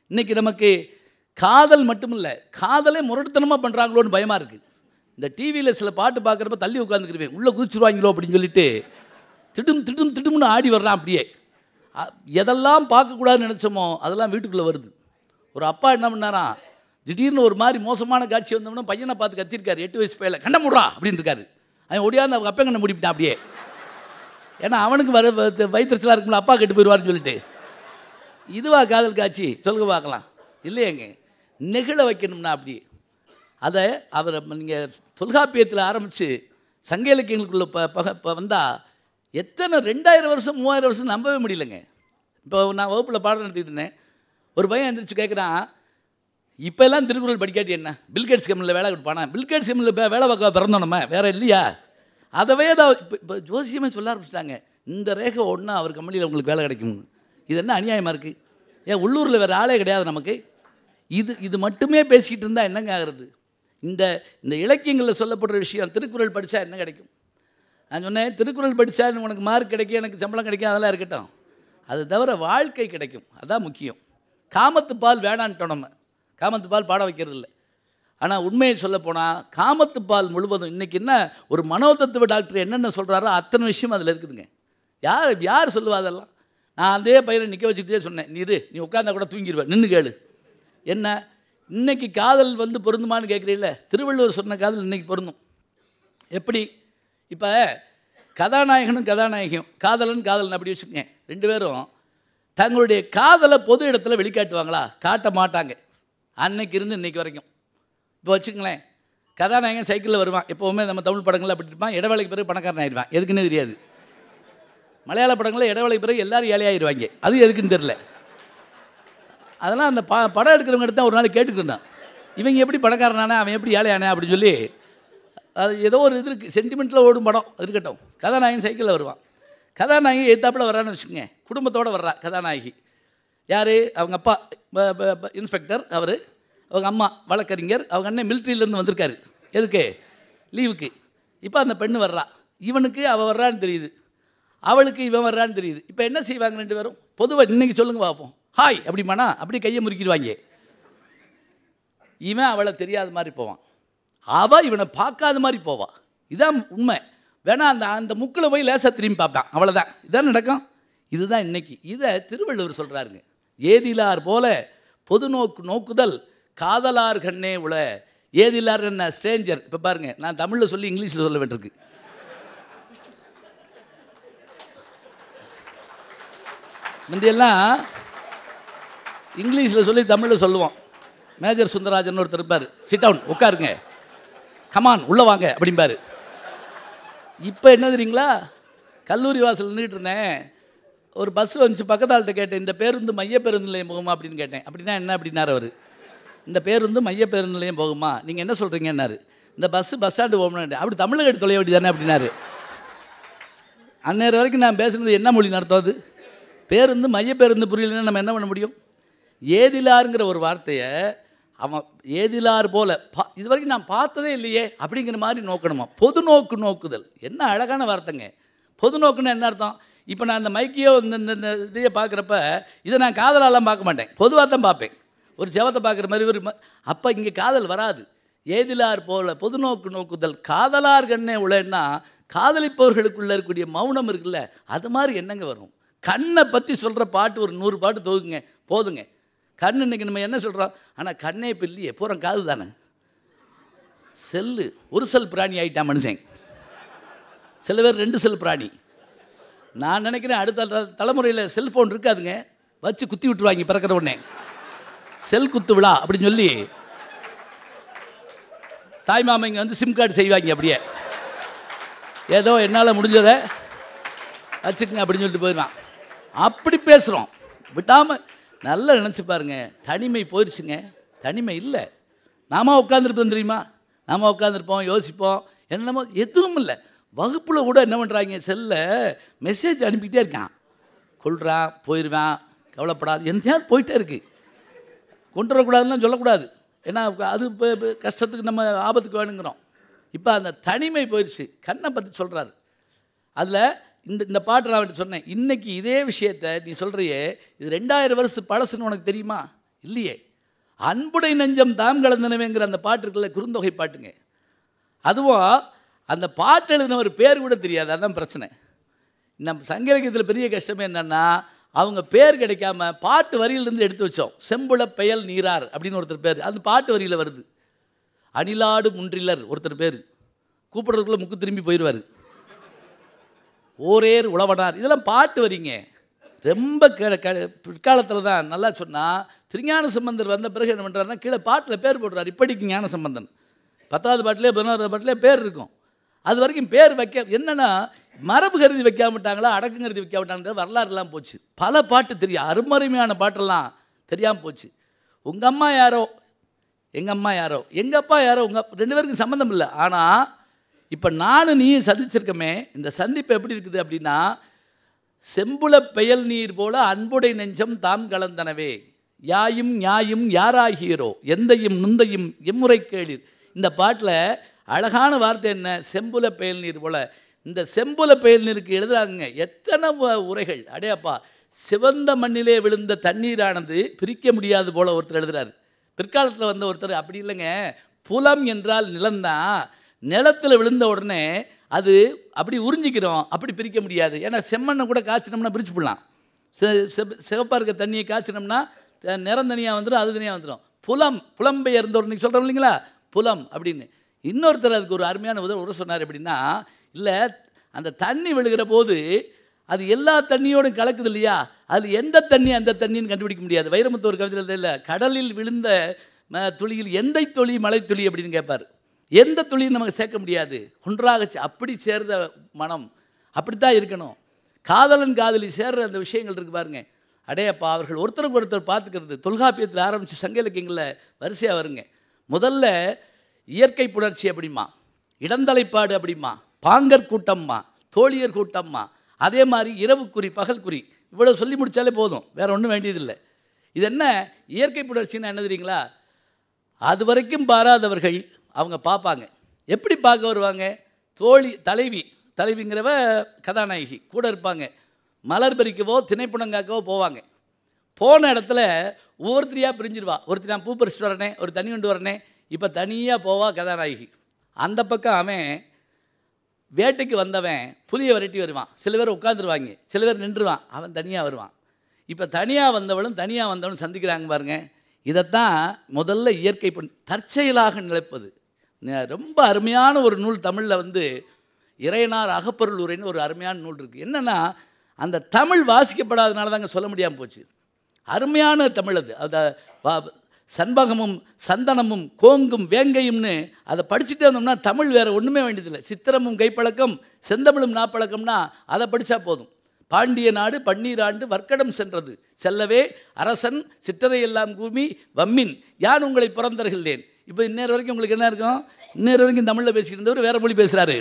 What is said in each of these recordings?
இன்னைக்கு நமக்கு காதல் மட்டும் இல்லை காதலே முரட்டுத்தனமாக பண்ணுறாங்களோன்னு பயமாக இருக்குது இந்த டிவியில் சில பாட்டு பார்க்குறப்ப தள்ளி உட்காந்துக்கிருவேன் உள்ளே குதிச்சிருவாங்களோ அப்படின்னு சொல்லிட்டு திடும் திடும் திடும்னு ஆடி வர்றான் அப்படியே அ- எதெல்லாம் பார்க்கக்கூடாதுன்னு நினச்சோமோ அதெல்லாம் வீட்டுக்குள்ளே வருது ஒரு அப்பா என்ன பண்ணாராம் திடீர்னு ஒரு மாதிரி மோசமான காட்சி வந்தோம்னா பையனை பார்த்து கத்திருக்காரு எட்டு வயசு பையல கண்ண முடுறா அப்படின்னு இருக்காரு அவன் ஒடியாந்து அவங்க அப்பா கண்ணை முடிப்பிட்டான் அப்படியே ஏன்னா அவனுக்கு வர வயிற்றுச்சலாக இருக்கும்ல அப்பா கெட்டு போயிடுவார்னு சொல்லிட்டு இதுவா காதல் காட்சி சொல்லுங்க பார்க்கலாம் இல்லையேங்க நெகிழ வைக்கணும்னா அப்படி அதை அவர் நீங்கள் தொல்காப்பியத்தில் ஆரம்பித்து சங்க இலக்கியங்களுக்குள்ள ப பக இப்போ வந்தால் எத்தனை ரெண்டாயிரம் வருஷம் மூவாயிரம் வருஷம் நம்பவே முடியலங்க இப்போ நான் வகுப்பில் பாடம் நடத்திட்டு இருந்தேன் ஒரு பையன் எந்திரிச்சு கேட்குறான் இப்போ எல்லாம் திருக்குறள் படிக்காட்டி என்ன பில்கேட்ஸ் கம்பெனியில் வேலை கொடுப்பானா பில்கேட்ஸ் கம்பெனியில் வேலை பார்க்க பிறந்தோம் நம்ம வேற இல்லையா அதவே தான் இப்போ இப்போ ஜோசியமே சொல்ல ஆரம்பிச்சிட்டாங்க இந்த ரேகை ஒன்றா அவர் கம்பெனியில் உங்களுக்கு வேலை கிடைக்கும் இது என்ன அநியாயமாக இருக்குது ஏன் உள்ளூரில் வேறு ஆளே கிடையாது நமக்கு இது இது மட்டுமே பேசிக்கிட்டு இருந்தால் என்னங்க ஆகுறது இந்த இந்த இலக்கியங்களில் சொல்லப்படுற விஷயம் திருக்குறள் படித்தா என்ன கிடைக்கும் நான் சொன்னேன் திருக்குறள் படித்தா உனக்கு மார்க் கிடைக்கும் எனக்கு சம்பளம் கிடைக்கும் அதெல்லாம் இருக்கட்டும் அது தவிர வாழ்க்கை கிடைக்கும் அதான் முக்கியம் காமத்து பால் வேணான்ட்டோம் நம்ம காமத்து பால் பாட வைக்கிறது இல்லை ஆனால் உண்மையை சொல்லப்போனால் காமத்து பால் முழுவதும் இன்றைக்கி என்ன ஒரு மனோதத்துவ டாக்டர் என்னென்ன சொல்கிறாரோ அத்தனை விஷயம் அதில் இருக்குதுங்க யார் யார் சொல்லுவா அதெல்லாம் நான் அதே பையனை நிற்க வச்சுக்கிட்டே சொன்னேன் நீ இரு நீ உட்காந்தா கூட தூங்கிடுவேன் நின்று கேளு என்ன இன்னைக்கு காதல் வந்து பொருந்துமான்னு கேட்குறீல்ல திருவள்ளுவர் சொன்ன காதல் இன்னைக்கு பொருந்தும் எப்படி இப்போ கதாநாயகனும் கதாநாயகியும் காதலன் காதலன் அப்படி வச்சுக்கோங்க ரெண்டு பேரும் தங்களுடைய காதலை பொது இடத்துல வெளிக்காட்டுவாங்களா காட்ட மாட்டாங்க அன்னைக்கு இருந்து இன்னைக்கு வரைக்கும் இப்போ வச்சுங்களேன் கதாநாயகன் சைக்கிளில் வருவான் எப்போவுமே நம்ம தமிழ் படங்களில் அப்படி இருப்பான் இடைவேளைக்கு பிறகு பணக்காரன் ஆயிடுவான் எதுக்குன்னே தெரியாது மலையாள படங்களில் இடைவேளைக்கு பிறகு எல்லாரும் ஏழையாயிருவாங்க அது எதுக்குன்னு தெரில அதெல்லாம் அந்த ப படம் எடுக்கிறவங்க எடுத்து ஒரு நாள் கேட்டுக்கிட்டு இருந்தான் இவங்க எப்படி பணக்காரனானே அவன் எப்படி ஏழையானே அப்படின்னு சொல்லி அது ஏதோ ஒரு இது இருக்குது சென்டிமெண்ட்டில் ஓடும் படம் அது இருக்கட்டும் கதாநாயகன் சைக்கிளில் வருவான் கதாநாயகி எத்தாப்பில் வர்றான்னு வச்சுக்கோங்க குடும்பத்தோடு வர்றா கதாநாயகி யார் அவங்க அப்பா ப- ப- ப- இன்ஸ்பெக்டர் அவர் அவங்க அம்மா வழக்கறிஞர் அவங்க அண்ணன் மிலிட்ரியிலேருந்து வந்திருக்காரு எதுக்கு லீவுக்கு இப்போ அந்த பெண்ணு வர்றா இவனுக்கு அவள் வர்றான்னு தெரியுது அவளுக்கு இவன் வர்றான்னு தெரியுது இப்போ என்ன செய்வாங்க ரெண்டு பேரும் பொதுவாக இன்னைக்கு சொல்லுங்க பார்ப்போம் ஹாய் அப்படிமானா அப்படி கையை முறுக்கிடுவாங்க இவன் அவளை தெரியாத மாதிரி போவான் அவள் இவனை பார்க்காத மாதிரி போவாள் இதான் உண்மை வேணா அந்த அந்த முக்கில் போய் லேசாக திரும்பி பார்ப்பான் அவ்வளோதான் இதான் நடக்கும் இதுதான் இன்னைக்கு இதை திருவள்ளுவர் சொல்கிறாருங்க ஏதிலார் போல பொது நோக்கு நோக்குதல் காதலார் கண்ணே உள ஏதிலார் என்ன ஸ்ட்ரேஞ்சர் இப்போ பாருங்க நான் தமிழில் சொல்லி இங்கிலீஷில் சொல்ல வேண்டியிருக்கு முந்தையெல்லாம் இங்கிலீஷில் சொல்லி தமிழில் சொல்லுவோம் மேஜர் சுந்தரராஜன் ஒருத்தர் இருப்பார் சிட் டவுன் உட்காருங்க கமான் உள்ளே வாங்க அப்படிம்பாரு இப்போ என்ன தெரியுங்களா கல்லூரி வாசல் நின்றுட்டு இருந்தேன் ஒரு பஸ் வந்துச்சு பக்கத்தாள்கிட்ட கேட்டேன் இந்த பேருந்து மைய பேருந்து நிலையம் போகுமா அப்படின்னு கேட்டேன் அப்படின்னா என்ன அப்படின்னாரு அவர் இந்த பேருந்து மைய பேருந்து நிலையம் போகுமா நீங்கள் என்ன சொல்கிறீங்கன்னாரு இந்த பஸ்ஸு பஸ் ஸ்டாண்டு போகணும்னு அப்படி தமிழக எடுத்து தொலைய வேண்டியதானே அப்படின்னாரு அந்நேரம் வரைக்கும் நான் பேசுனது என்ன மொழி நடத்தும் அது பேருந்து மைய பேருந்து புரியலன்னா நம்ம என்ன பண்ண முடியும் ஏதிலாருங்கிற ஒரு வார்த்தையை அவன் ஏதிலார் போல பா இது வரைக்கும் நான் பார்த்ததே இல்லையே அப்படிங்கிற மாதிரி நோக்கணுமா பொது நோக்கு நோக்குதல் என்ன அழகான வார்த்தைங்க பொது நோக்குன்னு என்ன அர்த்தம் இப்போ நான் இந்த மைக்கையோ இந்த இந்த இந்த இதையே பார்க்குறப்ப இதை நான் காதலாலாம் பார்க்க மாட்டேன் பொதுவாக தான் பார்ப்பேன் ஒரு செவத்தை பார்க்குற மாதிரி ஒரு அப்போ இங்கே காதல் வராது ஏதிலார் போல பொது நோக்கு நோக்குதல் காதலார் கண்ணே உளன்னா காதலிப்பவர்களுக்குள்ள இருக்கக்கூடிய மௌனம் இருக்குல்ல அது மாதிரி என்னங்க வரும் கண்ணை பற்றி சொல்கிற பாட்டு ஒரு நூறு பாட்டு தொகுங்க போதுங்க கண் இன்னைக்கு நம்ம என்ன சொல்கிறோம் ஆனால் கண்ணே இப்போ இல்லையே பூரா காது தானே செல்லு ஒரு செல் பிராணி ஆயிட்டான் மனுஷன் சில பேர் ரெண்டு செல் பிராணி நான் நினைக்கிறேன் அடுத்த த- தலைமுறையில் செல்ஃபோன் இருக்காதுங்க வச்சு குத்தி விட்டுருவாங்க பிறக்கிற உடனே செல் குத்து விழா அப்படின்னு சொல்லி தாய் மாமைங்க வந்து சிம் கார்டு செய்வாங்க அப்படியே ஏதோ என்னால் முடிஞ்சதை வச்சுக்கங்க அப்படின்னு சொல்லிட்டு போயிடுவான் அப்படி பேசுகிறோம் விட்டாமல் நல்லா நினச்சி பாருங்க தனிமை போயிடுச்சுங்க தனிமை இல்லை நாம உட்காந்துருப்போம் தெரியுமா நாம உட்காந்துருப்போம் யோசிப்போம் என்னமோ எதுவும் இல்லை வகுப்பில் கூட என்ன பண்ணுறாங்க செல்ல மெசேஜ் அனுப்பிக்கிட்டே இருக்கான் கொள்றான் போயிடுவான் கவலைப்படாது என்னத்தையாவது போயிட்டே இருக்குது கொண்டு வரக்கூடாதுன்னு சொல்லக்கூடாது ஏன்னா அது இப்போ இப்போ கஷ்டத்துக்கு நம்ம ஆபத்துக்கு வேணுங்கிறோம் இப்போ அந்த தனிமை போயிடுச்சு கண்ணை பற்றி சொல்கிறாரு அதில் இந்த இந்த பாட்டு நான் அவன்கிட்ட சொன்னேன் இன்னைக்கு இதே விஷயத்த நீ சொல்கிறியே இது ரெண்டாயிரம் வருஷம் பழசுன்னு உனக்கு தெரியுமா இல்லையே அன்புடை நெஞ்சம் தாம் கலந்தனவேங்கிற அந்த பாட்டு இருக்குல்ல குறுந்தொகை பாட்டுங்க அதுவும் அந்த பாட்டு எழுதின ஒரு பேர் கூட தெரியாது அதான் பிரச்சனை நம்ம சங்க இலக்கியத்தில் பெரிய கஷ்டமே என்னன்னா அவங்க பேர் கிடைக்காம பாட்டு வரியிலிருந்து எடுத்து வச்சோம் செம்புல பெயல் நீரார் அப்படின்னு ஒருத்தர் பேர் அந்த பாட்டு வரியில் வருது அணிலாடு முன்றிலர் ஒருத்தர் பேர் கூப்பிடுறதுக்குள்ளே முக்கு திரும்பி போயிடுவார் ஓரேர் உழவனார் இதெல்லாம் பாட்டு வரிங்க ரொம்ப க க பிற்காலத்தில் தான் நல்லா சொன்னால் திருஞான சம்பந்தர் வந்த பிறகு என்ன பண்ணுறாருன்னா கீழே பாட்டில் பேர் போடுறார் இப்படிக்கு ஞான சம்பந்தன் பத்தாவது பாட்டிலே பதினோராவது பாட்டிலே பேர் இருக்கும் அது வரைக்கும் பேர் வைக்க என்னென்னா மரபு கருதி வைக்காம விட்டாங்களா அடக்கம் கருதி வைக்காம விட்டாங்க வரலாறுலாம் போச்சு பல பாட்டு தெரியும் அருமருமையான பாட்டெல்லாம் தெரியாமல் போச்சு உங்கள் அம்மா யாரோ எங்கள் அம்மா யாரோ எங்கள் அப்பா யாரோ உங்கள் ரெண்டு பேருக்கும் சம்மந்தம் இல்லை ஆனால் இப்போ நானும் நீயும் சந்திச்சிருக்கமே இந்த சந்திப்பு எப்படி இருக்குது அப்படின்னா செம்புல பெயல் நீர் போல அன்புடை நெஞ்சம் தாம் கலந்தனவே யாயும் ஞாயும் யாராகியரோ எந்தையும் நுந்தையும் எம்முறை கேளீர் இந்த பாட்டில் அழகான வார்த்தை என்ன செம்புல பெயல் நீர் போல இந்த செம்புல பெயல் நீருக்கு எழுதுறாங்க எத்தனை வ- உரைகள் அடையப்பா சிவந்த மண்ணிலே விழுந்த தண்ணீரானது பிரிக்க முடியாது போல ஒருத்தர் எழுதுறாரு பிற்காலத்தில் வந்த ஒருத்தர் அப்படி இல்லைங்க புலம் என்றால் நிலம்தான் நிலத்தில் விழுந்த உடனே அது அப்படி உறிஞ்சிக்கிறோம் அப்படி பிரிக்க முடியாது ஏன்னா செம்மண்ணை கூட காய்ச்சினோம்னா பிரிச்சு போடலாம் சிவப்பாக இருக்க தண்ணியை காய்ச்சினோம்னா த- நிறம் தனியாக வந்துடும் அது தனியாக வந்துடும் புலம் புலம்பெயர்ந்தவர் இன்னைக்கு சொல்கிறோம் இல்லைங்களா புலம் அப்படின்னு இன்னொருத்தர் அதுக்கு ஒரு அருமையான உதவி உரை சொன்னார் எப்படின்னா இல்லை அந்த தண்ணி விழுகிற போது அது எல்லா தண்ணியோடும் கலக்குது இல்லையா அது எந்த தண்ணி அந்த தண்ணின்னு கண்டுபிடிக்க முடியாது வைரமுத்து ஒரு கவிதையில் இல்லை கடலில் விழுந்த ம, துளியில் எந்த துளி மலை துளி அப்படின்னு கேட்பார் எந்த துளியும் நமக்கு சேர்க்க முடியாது ஒன்றாக சே- அப்படி சேர்ந்த மனம் அப்படித்தான் இருக்கணும் காதலன் காதலி சேர்ற அந்த விஷயங்கள் இருக்கு பாருங்க அடேயப்பா அவர்கள் ஒருத்தருக்கு ஒருத்தர் பார்த்துக்கிறது தொல்காப்பியத்தில் ஆரம்பித்து சங்க இலக்கியங்களில் வரிசையாக வருங்க முதல்ல இயற்கை புணர்ச்சி அப்படிமா இடந்தலைப்பாடு அப்படிமா பாங்கர் கூட்டம்மா தோழியர் கூட்டம்மா அதே மாதிரி இரவு குறி பகல் குறி இவ்வளோ சொல்லி முடித்தாலே போதும் வேற ஒன்றும் வேண்டியதில்லை இது என்ன இயற்கை புணர்ச்சின்னா என்ன தெரியுங்களா அது வரைக்கும் பாராதவர்கள் அவங்க பார்ப்பாங்க எப்படி பார்க்க வருவாங்க தோழி தலைவி தலைவிங்கிறவ கதாநாயகி கூட இருப்பாங்க மலர் பறிக்கவோ திணைப்புணங்காக்கவோ போவாங்க போன இடத்துல ஒவ்வொருத்தரையாக பிரிஞ்சிருவா ஒருத்தர் நான் பூ பறிச்சுட்டு வரனே ஒரு தண்ணி கொண்டு வரனே இப்போ தனியாக போவா கதாநாயகி அந்த பக்கம் அவன் வேட்டைக்கு வந்தவன் புலியை விரட்டி வருவான் சில பேர் உட்காந்துருவாங்க சில பேர் நின்றுவான் அவன் தனியாக வருவான் இப்போ தனியாக வந்தவளும் தனியாக வந்தவனும் சந்திக்கிறாங்க பாருங்க இதைத்தான் முதல்ல இயற்கை பண் தற்செயலாக நிலைப்பது ந- ரொம்ப அருமையான ஒரு நூல் தமிழில் வந்து இறையனார் அகப்பொருள் உரைன்னு ஒரு அருமையான நூல் இருக்குது என்னென்னா அந்த தமிழ் வாசிக்கப்படாதனால தாங்க சொல்ல முடியாமல் போச்சு அருமையான தமிழ் அது அதை வா- சண்பகமும் சந்தனமும் கோங்கும் வேங்கையும்னு அதை படிச்சுட்டே இருந்தோம்னா தமிழ் வேறு ஒன்றுமே வேண்டியதில்லை சித்திரமும் கைப்பழக்கம் செந்தமிழும் நாப்பழக்கம்னா அதை படித்தா போதும் பாண்டிய நாடு பன்னீராண்டு வர்க்கடம் சென்றது செல்லவே அரசன் சிற்றரை எல்லாம் கூமி வம்மின் யான் உங்களை பிறந்தருகின்றேன் இப்போ இந்நேரம் வரைக்கும் உங்களுக்கு என்ன இருக்கும் இந்நேரம் வரைக்கும் தமிழில் பேசிக்கிட்டு இருந்தவர் வேறு மொழி பேசுகிறாரு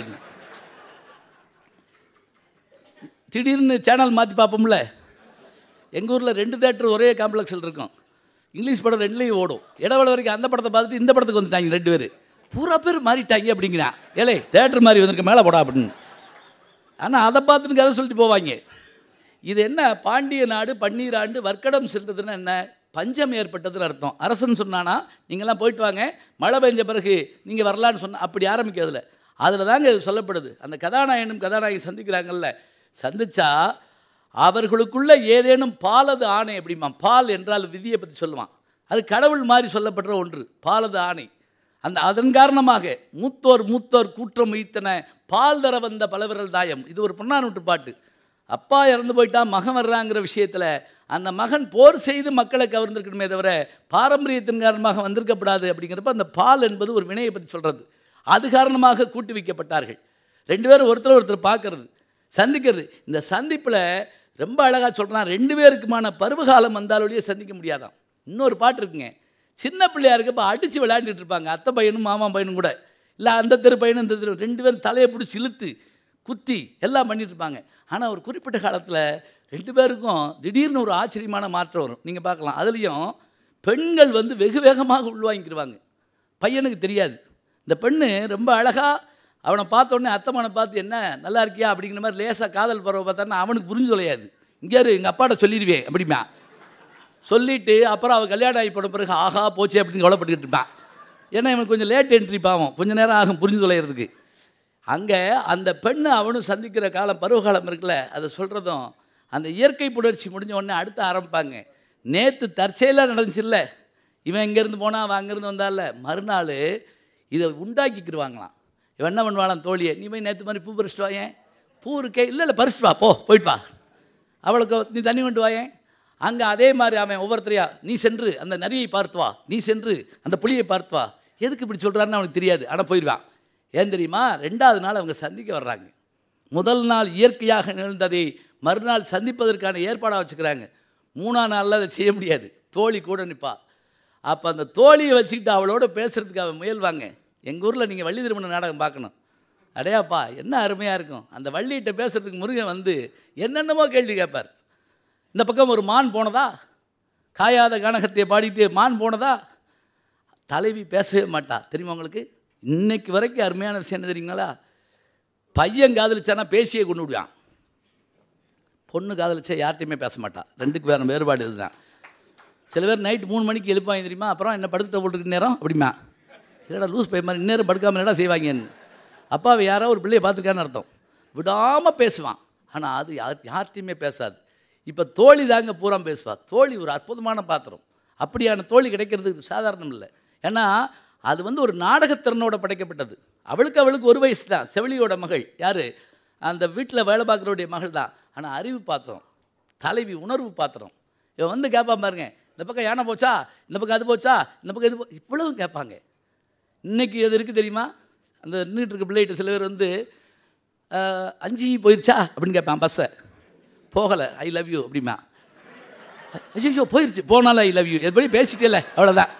திடீர்னு சேனல் மாற்றி பார்ப்போம்ல எங்கள் ஊரில் ரெண்டு தேட்டர் ஒரே காம்ப்ளெக்ஸில் இருக்கும் இங்கிலீஷ் படம் ரெண்டுலேயும் ஓடும் இடவேளை வரைக்கும் அந்த படத்தை பார்த்துட்டு இந்த படத்துக்கு வந்துட்டாங்க ரெண்டு பேர் பூரா பேர் மாறிட்டாங்க அப்படிங்கிறான் ஏலே தேட்டர் மாதிரி வந்திருக்க மேலே போடா அப்படின்னு ஆனால் அதை பார்த்துட்டு கதை சொல்லிட்டு போவாங்க இது என்ன பாண்டிய நாடு பன்னீராண்டு வர்க்கடம் சென்றதுன்னா என்ன பஞ்சம் ஏற்பட்டதுன்னு அர்த்தம் அரசன் சொன்னானா நீங்கள்லாம் போயிட்டு வாங்க மழை பெஞ்ச பிறகு நீங்கள் வரலான்னு சொன்ன அப்படி ஆரம்பிக்கிறதுல அதில் தாங்க இது சொல்லப்படுது அந்த கதாநாயகனும் கதாநாயகி சந்திக்கிறாங்கல்ல சந்திச்சா அவர்களுக்குள்ள ஏதேனும் பாலது ஆணை அப்படிமா பால் என்றால் விதியை பற்றி சொல்லுவான் அது கடவுள் மாதிரி சொல்லப்படுற ஒன்று பாலது ஆணை அந்த அதன் காரணமாக மூத்தோர் மூத்தோர் கூற்றம் உயித்தன பால் தர வந்த பலவிரல் தாயம் இது ஒரு பொன்னானூட்டு பாட்டு அப்பா இறந்து போயிட்டா மகன் வர்றாங்கிற விஷயத்தில் அந்த மகன் போர் செய்து மக்களை கவர்ந்திருக்கணுமே தவிர பாரம்பரியத்தின் காரணமாக வந்திருக்கப்படாது அப்படிங்கிறப்ப அந்த பால் என்பது ஒரு வினையை பற்றி சொல்கிறது அது காரணமாக கூட்டி வைக்கப்பட்டார்கள் ரெண்டு பேரும் ஒருத்தர் ஒருத்தர் பார்க்கறது சந்திக்கிறது இந்த சந்திப்பில் ரொம்ப அழகாக சொல்கிறான் ரெண்டு பேருக்குமான பருவகாலம் வந்தாலொழிய சந்திக்க முடியாதாம் இன்னொரு பாட்டு இருக்குங்க சின்ன பிள்ளையா இருக்கப்ப அடித்து விளையாண்டுட்டு இருப்பாங்க அத்தை பையனும் மாமா பையனும் கூட இல்லை அந்த தெரு பையனும் இந்த தெரு ரெண்டு பேரும் தலையை பிடிச்சி இழுத்து குத்தி எல்லாம் பண்ணிட்டு இருப்பாங்க ஆனால் ஒரு குறிப்பிட்ட காலத்தில் ரெண்டு பேருக்கும் திடீர்னு ஒரு ஆச்சரியமான மாற்றம் வரும் நீங்கள் பார்க்கலாம் அதுலேயும் பெண்கள் வந்து வெகு வேகமாக உள்வாங்கிக்கிடுவாங்க பையனுக்கு தெரியாது இந்த பெண்ணு ரொம்ப அழகாக அவனை பார்த்த உடனே அத்தமானை பார்த்து என்ன நல்லா இருக்கியா அப்படிங்கிற மாதிரி லேசாக காதல் பறவை பார்த்தான்னா அவனுக்கு புரிஞ்சு தொலையாது இங்கே எங்கள் அப்பாட்ட சொல்லிடுவேன் அப்படிமா சொல்லிட்டு அப்புறம் அவள் கல்யாணம் ஆகி போன பிறகு ஆஹா போச்சு அப்படின்னு கவலைப்பட்டுக்கிட்டு இருப்பான் ஏன்னா இவனுக்கு கொஞ்சம் லேட் என்ட்ரி பாவம் கொஞ்சம் நேரம் ஆகும் புரிஞ்சு தொலைகிறதுக்கு அங்கே அந்த பெண்ணை அவனும் சந்திக்கிற காலம் பருவகாலம் இருக்குல்ல அதை சொல்கிறதும் அந்த இயற்கை புணர்ச்சி முடிஞ்ச உடனே அடுத்து ஆரம்பிப்பாங்க நேற்று தற்செயலாக நடந்துச்சுல்ல இவன் இங்கேருந்து போனால் அவன் அங்கேருந்து வந்தால மறுநாள் இதை உண்டாக்கிக்கிடுவாங்களாம் இவன் என்ன பண்ணுவாளாம் தோழியை நீ போய் நேற்று மாதிரி பூ பறிச்சிட்டு வாயேன் பூ இருக்கே இல்லை இல்லை பறிச்சிட்டு வா போ போயிட்டு வா அவளுக்கு நீ தண்ணி கொண்டு வாயேன் அங்கே அதே மாதிரி அவன் ஒவ்வொருத்தரையா நீ சென்று அந்த நரியை பார்த்து வா நீ சென்று அந்த புலியை பார்த்து வா எதுக்கு இப்படி சொல்கிறாருன்னு அவனுக்கு தெரியாது ஆனால் போயிடுவான் ஏன் தெரியுமா ரெண்டாவது நாள் அவங்க சந்திக்க வர்றாங்க முதல் நாள் இயற்கையாக நிகழ்ந்ததை மறுநாள் சந்திப்பதற்கான ஏற்பாடாக வச்சுக்கிறாங்க மூணாம் நாளில் அதை செய்ய முடியாது தோழி கூட நிற்பா அப்போ அந்த தோழியை வச்சுக்கிட்டு அவளோட பேசுகிறதுக்கு அவன் முயல்வாங்க எங்கள் ஊரில் நீங்கள் வள்ளி திருமண நாடகம் பார்க்கணும் அடையாப்பா என்ன அருமையாக இருக்கும் அந்த வள்ளிகிட்ட பேசுகிறதுக்கு முருகன் வந்து என்னென்னமோ கேள்வி கேட்பார் இந்த பக்கம் ஒரு மான் போனதா காயாத கனகத்தை பாடிட்டு மான் போனதா தலைவி பேசவே மாட்டா தெரியுமா உங்களுக்கு இன்னைக்கு வரைக்கும் அருமையான விஷயம் என்ன தெரியுங்களா பையன் காதலிச்சானா பேசியே கொண்டு விடுவான் பொண்ணு காதலிச்சா யார்கிட்டையுமே பேச மாட்டா ரெண்டுக்கு வேறு வேறுபாடு இதுதான் சில பேர் நைட் மூணு மணிக்கு எழுப்பாங்க தெரியுமா அப்புறம் என்ன படுத்த போட்டுருக்கு நேரம் அப்படிமா இல்லைடா லூஸ் பை மாதிரி இந்நேரம் படுக்காமல் என்னடா செய்வாங்கன்னு அப்பாவை யாரோ ஒரு பிள்ளையை பார்த்துருக்கான்னு அர்த்தம் விடாமல் பேசுவான் ஆனால் அது யார் யார்கிட்டையுமே பேசாது இப்போ தோழி தாங்க பூரா பேசுவா தோழி ஒரு அற்புதமான பாத்திரம் அப்படியான தோழி கிடைக்கிறது சாதாரணம் இல்லை ஏன்னா அது வந்து ஒரு நாடகத்திறனோட படைக்கப்பட்டது அவளுக்கு அவளுக்கு ஒரு வயசு தான் செவிலியோட மகள் யார் அந்த வீட்டில் வேலை பார்க்குறவுடைய மகள் தான் ஆனால் அறிவு பாத்திரம் தலைவி உணர்வு பாத்திரம் இவன் வந்து கேட்பான் பாருங்க இந்த பக்கம் யானை போச்சா இந்த பக்கம் அது போச்சா இந்த பக்கம் இது போ இவ்வளவும் கேட்பாங்க இன்னைக்கு எது இருக்குது தெரியுமா அந்த நின்றுட்டு இருக்க பிள்ளைகிட்ட சில பேர் வந்து அஹ், அஞ்சு போயிருச்சா அப்படின்னு கேட்பான் பஸ்ஸை போகலை ஐ லவ் யூ அப்படிமா ஐயோ போயிருச்சு போனாலும் ஐ லவ் யூ எப்படி பேசிட்டே அவ்வளோதான்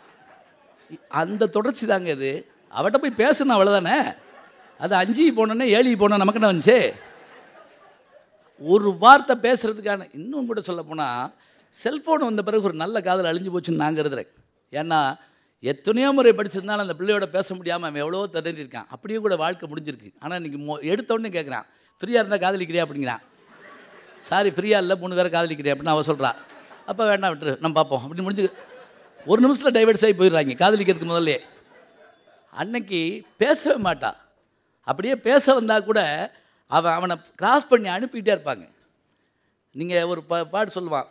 அந்த தொடர்ச்சி தாங்க இது அவட்ட போய் பேசணும் அவ்வளோதானே அது அஞ்சு போனோன்னே ஏழு போனோம் நமக்கு என்ன வந்துச்சு ஒரு வார்த்தை பேசுகிறதுக்கான இன்னும் கூட சொல்ல போனால் செல்ஃபோன் வந்த பிறகு ஒரு நல்ல காதல் அழிஞ்சு போச்சுன்னு நான் கருதுறேன் ஏன்னா எத்தனையோ முறை படிச்சிருந்தாலும் அந்த பிள்ளையோட பேச முடியாமல் அவன் எவ்வளோ திணறி இருக்கான் அப்படியே கூட வாழ்க்கை முடிஞ்சிருக்கு ஆனால் இன்றைக்கி மொ எடுத்தோடனே கேட்குறான் ஃப்ரீயாக இருந்தால் காதலிக்கிறியா அப்படிங்கிறான் சாரி ஃப்ரீயாக இல்லை மூணு பேரை காதலிக்கிறேன் அப்படின்னு அவ சொல்கிறா அப்போ வேண்டாம் விட்டுரு நம்ம பார்ப்போம் அப்படி முடிஞ்சு ஒரு நிமிஷத்தில் டைவர்ஸ் ஆகி போயிடுறாங்க காதலிக்கிறதுக்கு முதல்லே அன்னைக்கு பேசவே மாட்டா அப்படியே பேச வந்தால் கூட அவன் அவனை கிராஸ் பண்ணி அனுப்பிக்கிட்டே இருப்பாங்க நீங்கள் ஒரு பா பாட்டு சொல்லுவான்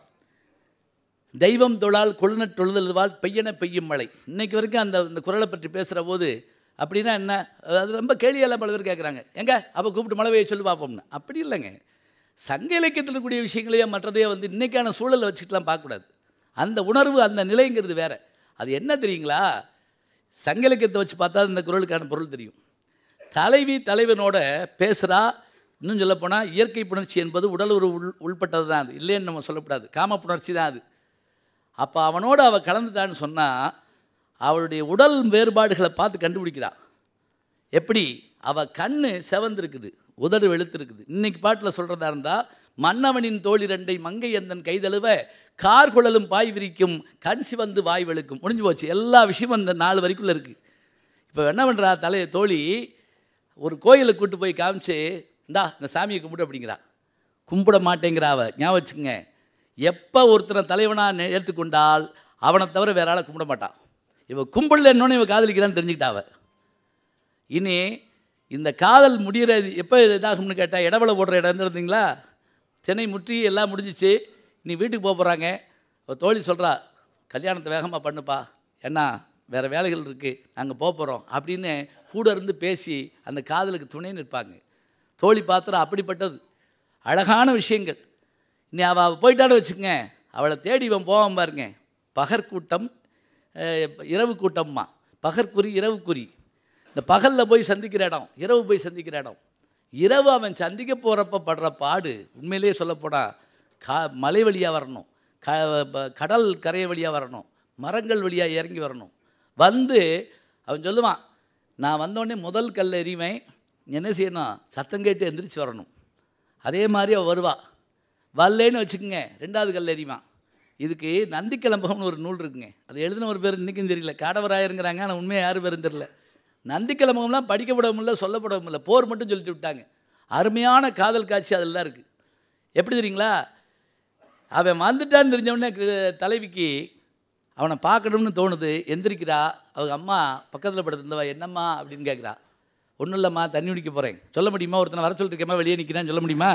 தெய்வம் தொழால் கொழுநட் தொழுதல்வால் பெய்யன பெய்யும் மழை இன்னைக்கு வரைக்கும் அந்த இந்த குரலை பற்றி பேசுகிற போது அப்படின்னா என்ன அது ரொம்ப கேலியெல்லாம் பல பேர் கேட்குறாங்க எங்க அப்போ கூப்பிட்டு மழை பெய்ய சொல்லி பார்ப்போம்னு அப்படி இல்லைங்க சங்க இலக்கியத்தில் இருக்கக்கூடிய விஷயங்களையோ மற்றதையோ வந்து இன்னைக்கான சூழலை வச்சுக்கிட்டுலாம் பார்க்கக்கூடாது அந்த உணர்வு அந்த நிலைங்கிறது வேற அது என்ன தெரியுங்களா சங்க இலக்கியத்தை வச்சு பார்த்தா இந்த குரலுக்கான பொருள் தெரியும் தலைவி தலைவனோட பேசுகிறா இன்னும் சொல்லப்போனால் இயற்கை புணர்ச்சி என்பது உடல் ஒரு உள் உள்பட்டது தான் அது இல்லைன்னு நம்ம சொல்லக்கூடாது காம புணர்ச்சி தான் அது அப்போ அவனோட அவள் கலந்துட்டான்னு சொன்னால் அவளுடைய உடல் வேறுபாடுகளை பார்த்து கண்டுபிடிக்கிறா எப்படி அவள் கண்ணு செவந்திருக்குது உதடு வெளுத்திருக்குது இன்னைக்கு பாட்டில் சொல்கிறதா இருந்தால் மன்னவனின் தோழி ரெண்டை மங்கை எந்தன் கைதழுவ கார் குழலும் பாய் விரிக்கும் கண் சிவந்து வாய் வெளுக்கும் முடிஞ்சு போச்சு எல்லா விஷயமும் அந்த நாலு வரைக்குள்ளே இருக்குது இப்போ என்ன பண்ணுறா தலையை தோழி ஒரு கோயிலுக்கு கூட்டு போய் காமிச்சு இந்தா இந்த சாமியை கும்பிடு அப்படிங்கிறா கும்பிட மாட்டேங்கிறா அவ ஞாபகம் வச்சுங்க எப்போ ஒருத்தனை தலைவனாக ஏற்றுக்கொண்டால் அவனை தவிர வேற ஆளை கும்பிட மாட்டான் இவ கும்பிடல என்னன்னு இவ காதலிக்கிறான்னு தெரிஞ்சுக்கிட்டா அவ இனி இந்த காதல் முடிகிறது எப்போ இதாகும்னு கேட்டால் இடவளை போடுற இடம் இருந்தீங்களா சென்னை முற்றி எல்லாம் முடிஞ்சிச்சு நீ வீட்டுக்கு போக போகிறாங்க தோழி சொல்கிறா கல்யாணத்தை வேகமாக பண்ணுப்பா ஏன்னா வேறு வேலைகள் இருக்குது நாங்கள் போக போகிறோம் அப்படின்னு கூட இருந்து பேசி அந்த காதலுக்கு துணை நிற்பாங்க தோழி பாத்திரம் அப்படிப்பட்டது அழகான விஷயங்கள் நீ அவள் போயிட்டான்னு வச்சுக்கங்க அவளை தேடி இவன் போவான் பாருங்க பகற்கூட்டம் அஹ், இரவு கூட்டம்மா பகற்குறி இரவுக்குறி இந்த பகலில் போய் சந்திக்கிற இடம் இரவு போய் சந்திக்கிற இடம் இரவு அவன் சந்திக்க போகிறப்ப படுற பாடு உண்மையிலேயே சொல்லப்போனால் கா மலை வழியாக வரணும் க ப- கடல் கரை வழியாக வரணும் மரங்கள் வழியாக இறங்கி வரணும் வந்து அவன் சொல்லுவான் நான் வந்தோடனே முதல் கல் எறிவேன் நீ என்ன செய்யணும் சத்தம் கேட்டு எந்திரிச்சு வரணும் அதே மாதிரி அவள் வருவா வரலேன்னு வச்சுக்கோங்க ரெண்டாவது கல் எறிவான் இதுக்கு நந்திக்கிழம்பகம்னு ஒரு நூல் இருக்குங்க அது எழுதின ஒரு பேர் இன்றைக்கும் தெரியல காடவராயருங்கிறாங்க ஆனால் உண்மையாக யார் பேரும் தெரியல நந்திக்கிழம்பகம்லாம் படிக்கப்படவும் இல்லை சொல்லப்படவும் இல்லை போர் மட்டும் சொல்லிட்டு விட்டாங்க அருமையான காதல் காட்சி அதில் தான் இருக்குது எப்படி தெரியுங்களா அவன் வந்துட்டான்னு தெரிஞ்ச உடனே கு- தலைவிக்கு அவனை பார்க்கணும்னு தோணுது எந்திரிக்கிறா அவங்க அம்மா பக்கத்தில் படுத்திருந்தவா என்னம்மா அப்படின்னு கேட்குறா ஒன்றும் இல்லைம்மா தண்ணி குடிக்க போகிறேன் சொல்ல முடியுமா ஒருத்தனை வர சொல்லிருக்கேம்மா வெளியே நிற்கிறான்னு சொல்ல முடியுமா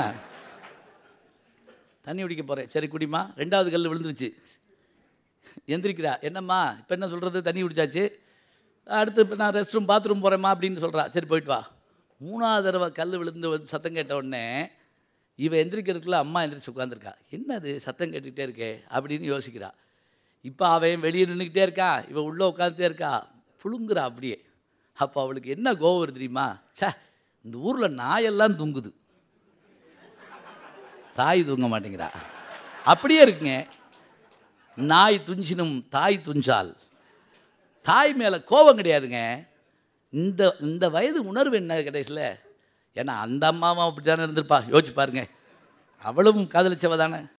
தண்ணி குடிக்க போகிறேன் சரி குடிமா ரெண்டாவது கல் விழுந்துருச்சு எந்திரிக்கிறா என்னம்மா இப்போ என்ன சொல்கிறது தண்ணி குடிச்சாச்சு அடுத்து இப்போ நான் ரெஸ்ட் ரூம் பாத்ரூம் போகிறேம்மா அப்படின்னு சொல்கிறா சரி போயிட்டு வா மூணாவது தடவை கல் விழுந்து வந்து சத்தம் கேட்ட உடனே இவன் எந்திரிக்கிறதுக்குள்ள அம்மா எந்திரிச்சு உட்காந்துருக்கா என்னது சத்தம் கேட்டுக்கிட்டே இருக்கே அப்படின்னு யோசிக்கிறா இப்போ அவன் வெளியே நின்றுக்கிட்டே இருக்கா இவன் உள்ளே உட்காந்துட்டே இருக்கா புழுங்குறா அப்படியே அப்போ அவளுக்கு என்ன கோவம் வருது தெரியுமா ச்சே இந்த ஊரில் நாயெல்லாம் தூங்குது தாய் தூங்க மாட்டேங்கிறா அப்படியே இருக்குங்க நாய் துஞ்சினும் தாய் துஞ்சால் தாய் மேலே கோபம் கிடையாதுங்க இந்த இந்த வயது உணர்வு என்ன கடைசியில் ஏன்னா அந்த அம்மாவும் அப்படி தானே இருந்திருப்பா யோசிச்சு பாருங்க அவளும் காதலிச்சவ தானே